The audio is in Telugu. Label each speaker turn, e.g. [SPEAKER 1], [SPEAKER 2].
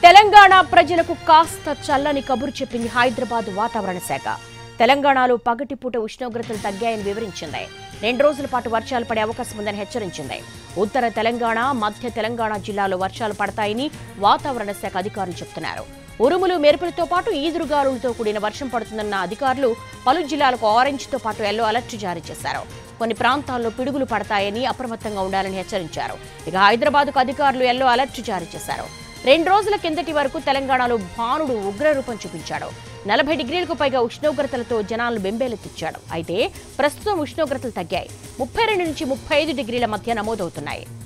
[SPEAKER 1] తెలంగాణ ప్రజలకు కాస్త చల్లని కబురు చెప్పింది హైదరాబాద్ వాతావరణ శాఖ తెలంగాణలో పగటిపూట ఉష్ణోగ్రతలు తగ్గాయని వివరించింది రెండు రోజుల పాటు వర్షాలు పడే అవకాశం ఉందని హెచ్చరించింది ఉత్తర తెలంగాణ మధ్య తెలంగాణ జిల్లాలో వర్షాలు పడతాయని వాతావరణ శాఖ అధికారులు చెబుతున్నారు ఉరుములు మెరుపులతో పాటు ఈదురుగాలులతో కూడిన వర్షం పడుతుందన్న అధికారులు పలు జిల్లాలకు ఆరెంజ్తో పాటు ఎల్లో అలర్ట్ జారీ చేశారు కొన్ని ప్రాంతాల్లో పిడుగులు పడతాయని అప్రమత్తంగా ఉండాలని హెచ్చరించారు ఇక హైదరాబాద్కు అధికారులు ఎల్లో అలర్ట్ జారీ చేశారు రెండు రోజుల కిందటి వరకు తెలంగాణలో భానుడు ఉగ్రరూపం చూపించాడు నలభై డిగ్రీలకు పైగా ఉష్ణోగ్రతలతో జనాలను బెంబేలెత్తించాడు అయితే ప్రస్తుతం ఉష్ణోగ్రతలు తగ్గాయి ముప్పై రెండు నుంచి ముప్పై ఐదు డిగ్రీల మధ్య నమోదవుతున్నాయి